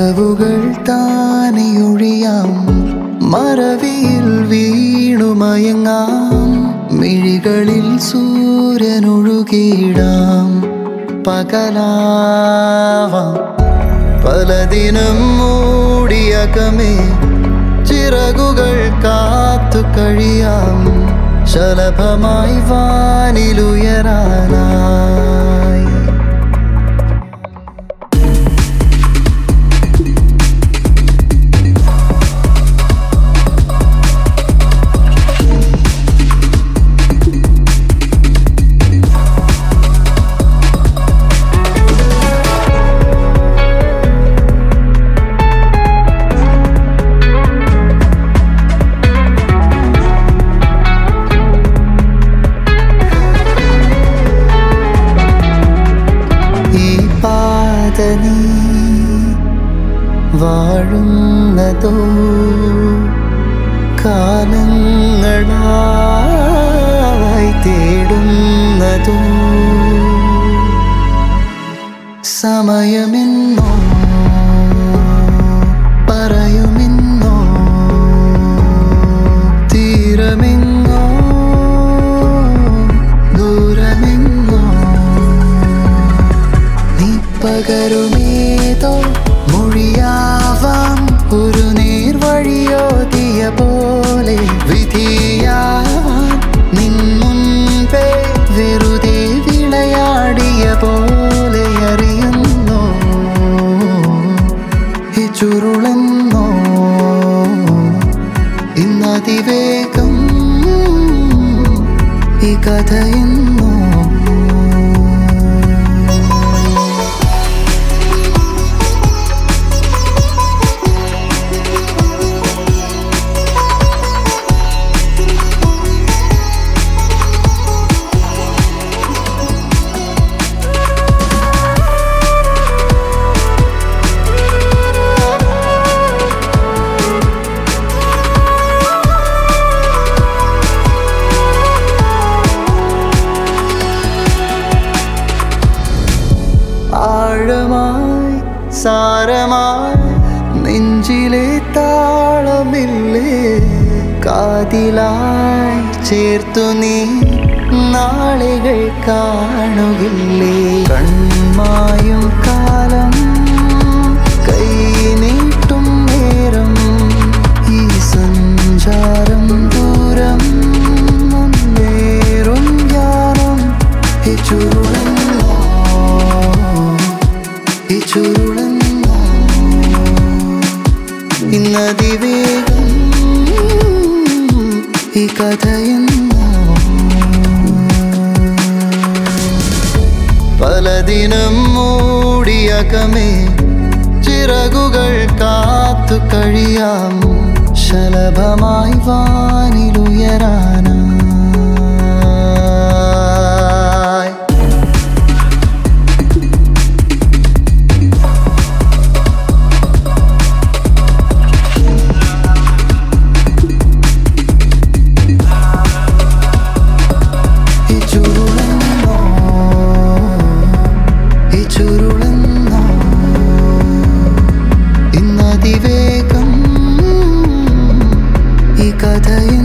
പകവുകൾ താനെയൊഴിയാം മറവിയിൽ വീണുമയങ്ങാം മിഴികളിൽ സൂര്യനൊഴുകിയിടാം പകലാവാം പലതിനും മൂടിയകമേ ചിറകുകൾ കാത്തു കഴിയാം ശലഭമായി വാനിലുയരാനായി ഈ പാത നീ വാഴുന്നതോ കാലങ്ങളായി തേടുന്നതോ സമയമെന്നോ പറയുമെന്നോ തീരമെങ്ങോ ദൂരമെങ്ങോ നീ പകരുമേതോ മൊഴിയാവാം ഒരു നേർവഴിയോതിയ പോലെ വിധിയാവാൻ നിൻ മുൻപേ വെറുതെ വിളയാടിയ പോലെ അറിയുന്നു ഈ ചുരുളെന്നോ ഇന്നതിവേഗം ഈ കഥയെന്നോ ആഴമായി സാരമായി നെഞ്ചിലെ താളമില്ലേ കാതിലായി ചേർത്തു നീ നാളുകൾ കാണുകില്ലേ കൺമായും കാലം കൈ നീട്ടും നേരം ഈ സഞ്ചാരം ദൂരം മുന്നേറും യാനം ഈ ചുരുളെന്നോ ഈ ചുരുളെന്നോ ഇന്നതിവേഗം ഈ കഥയെന്നോ പലതിനും മൂടിയകമേ ചിറകുകൾ കാത്തു കഴിയാം ശലഭമായി വാനിലുയരാനായി ഈ ചുരുളെന്നോ ഈ ചുരുളെന്നോ ഇന്നതിവേഗം ഈ കഥയിൽ